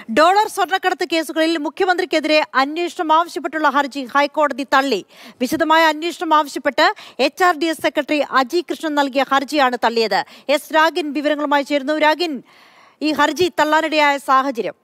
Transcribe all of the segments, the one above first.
dollar സ്വർണ്ണക്കടത്ത് കേസുകളിൽ മുഖ്യമന്ത്രിക്കെതിരെ അന്വേഷണം ആവശ്യപ്പെട്ടുള്ള ഹർജി ഹൈക്കോടതി തള്ളി വിശദമായ അന്വേഷണം ആവശ്യപ്പെട്ട് H R D S secretary Aji Krishnan നൽകിയ ഹർജിയാണ് തള്ളിയത് എസ് രാഗിൻ വിവരങ്ങളുമായി ചേരുന്നു രാഗിൻ ഈ ഹർജി തള്ളാനിടയായ സാഹചര്യം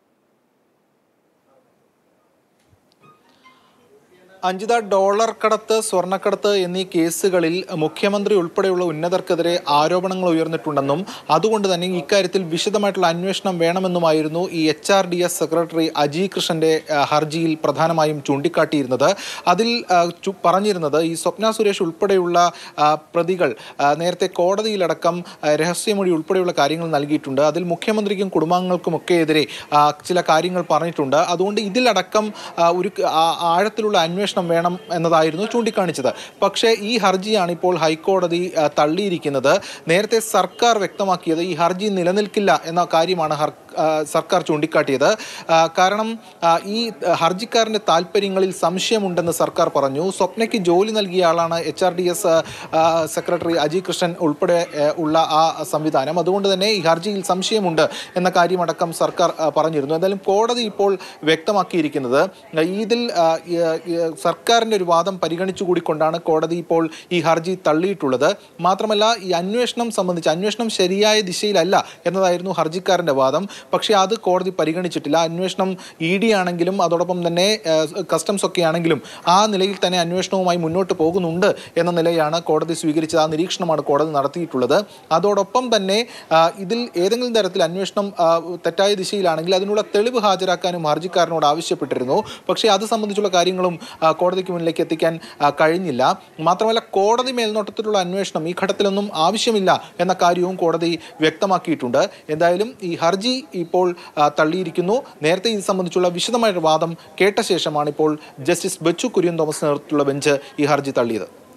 അഞ്ജിത ഡോളർ കടത്ത് സ്വർണ്ണക്കടത്ത് എന്നീ കേസുകളിൽ മുഖ്യമന്ത്രി ഉൾപ്പെടെയുള്ള ഉന്നതർക്കെതിരെ ആരോപണങ്ങൾ ഉയർന്നിട്ടുണ്ടെന്നും അതുകൊണ്ട് തന്നെ ഇക്കാര്യത്തിൽ വിശദമായിട്ടുള്ള അന്വേഷണം വേണമെന്നുമായിരുന്നു ഈ H R D S secretary Aji കൃഷ്ണന്റെ ആ, ഹർജിയിൽ പ്രധാനമായും ചൂണ്ടിക്കാട്ടിയിരുന്നത് അതിൽ ആ, ചു- പറഞ്ഞിരുന്നത് ഈ സ്വപ്ന സുരേഷ് ഉൾപ്പെടെയുള്ള ആ, പ്രതികൾ ആ, നേരത്തെ കോടതിയിലടക്കം ആ, രഹസ്യമൊഴി ഉൾപ്പെടെയുള്ള കാര്യങ്ങൾ നൽകിയിട്ടുണ്ട് അതിൽ മുഖ്യമന്ത്രിക്കും കുടുംബാംഗങ്ങൾക്കുമൊക്കെ എതിരെ ആ, ചില കാര്യങ്ങൾ പറഞ്ഞിട്ടുണ്ട് അതുകൊണ്ട് ഇതിലടക്കം ആ, ഒരു ക- ആ- ആഴത്തിലുള്ള അന്വേഷണം വേണം എന്നതായിരുന്നു ചൂണ്ടിക്കാണിച്ചത് പക്ഷേ ഈ ഹർജിയാണ് ഇപ്പോൾ ഹൈക്കോടതി ആ, തള്ളിയിരിക്കുന്നത് നേരത്തെ സർക്കാർ വ്യക്തമാക്കിയത് ഈ ഹർജി നിലനിൽക്കില്ല എന്ന കാര്യമാണ് ഹർ ആ, സർക്കാർ ചൂണ്ടിക്കാട്ടിയത് ആ, കാരണം ആ, ഈ ഹർജിക്കാരൻ്റെ താല്പര്യങ്ങളിൽ സംശയമുണ്ടെന്ന് സർക്കാർ പറഞ്ഞു സ്വപ്നയ്ക്ക് ജോലി നൽകിയ ആളാണ് H R D S secretary Aji Krishnan ഉൾപ്പെടെ ആ, ഉള്ള ആ സംവിധാനം അതുകൊണ്ട് തന്നെ ഈ ഹർജിയിൽ സംശയമുണ്ട് എന്ന കാര്യമടക്കം സർക്കാർ ആ, പറഞ്ഞിരുന്നു എന്തായാലും കോടതി ഇപ്പോൾ വ്യക്തമാക്കിയിരിക്കുന്നത് ആ, ഇതിൽ ആ, ഈ, ഈ, സർക്കാരിൻ്റെ ഒരു വാദം പരിഗണിച്ചുകൂടിക്കൊണ്ടാണ് കോടതി ഇപ്പോൾ ഈ ഹർജി തള്ളിയിട്ടുള്ളത് മാത്രമല്ല ഈ അന്വേഷണം സംബന്ധിച്ച് അന്വേഷണം ശരിയായ ദിശയിലല്ല എന്നതായിരുന്നു ഹർജിക്കാരൻ്റെ വാദം പക്ഷേ അത് കോടതി പരിഗണിച്ചിട്ടില്ല അന്വേഷണം ഇ ഡി ആണെങ്കിലും അതോടൊപ്പം തന്നെ ഏഹ്, കസ്റ്റംസ് ഒക്കെ ആണെങ്കിലും ആ നിലയിൽ തന്നെ അന്വേഷണവുമായി മുന്നോട്ട് പോകുന്നുണ്ട് എന്ന നിലയാണ് കോടതി സ്വീകരിച്ചത് ആ നിരീക്ഷണമാണ് കോടതി നടത്തിയിട്ടുള്ളത് അതോടൊപ്പം തന്നെ ആ, ഇതിൽ ഏതെങ്കിലും തരത്തിൽ അന്വേഷണം ആ, തെറ്റായ ദിശയിലാണെങ്കിൽ അതിനുള്ള തെളിവ് ഹാജരാക്കാനും ഹർജിക്കാരനോട് ആവശ്യപ്പെട്ടിരുന്നു പക്ഷേ അത് സംബന്ധിച്ചുള്ള കാര്യങ്ങളും ആ, കോടതിക്ക് മുന്നിലേക്ക് എത്തിക്കാൻ ആ, കഴിഞ്ഞില്ല മാത്രമല്ല കോടതി മേൽനോട്ടത്തിലുള്ള അന്വേഷണം ഈ ഘട്ടത്തിലൊന്നും ആവശ്യമില്ല എന്ന കാര്യവും കോടതി വ്യക്തമാക്കിയിട്ടുണ്ട് എന്തായാലും ഈ ഹർജി ഇപ്പോൾ ആ, തള്ളിയിരിക്കുന്നു നേരത്തെ ഇത് സംബന്ധിച്ചുള്ള വിശദമായ വാദം കേട്ട ശേഷമാണ് ഇപ്പോൾ ജസ്റ്റിസ് ബച്ചു കുര്യൻ തോമസ് നേതൃത്വത്തിലുള്ള ബെഞ്ച് ഈ ഹർജി തള്ളിയത്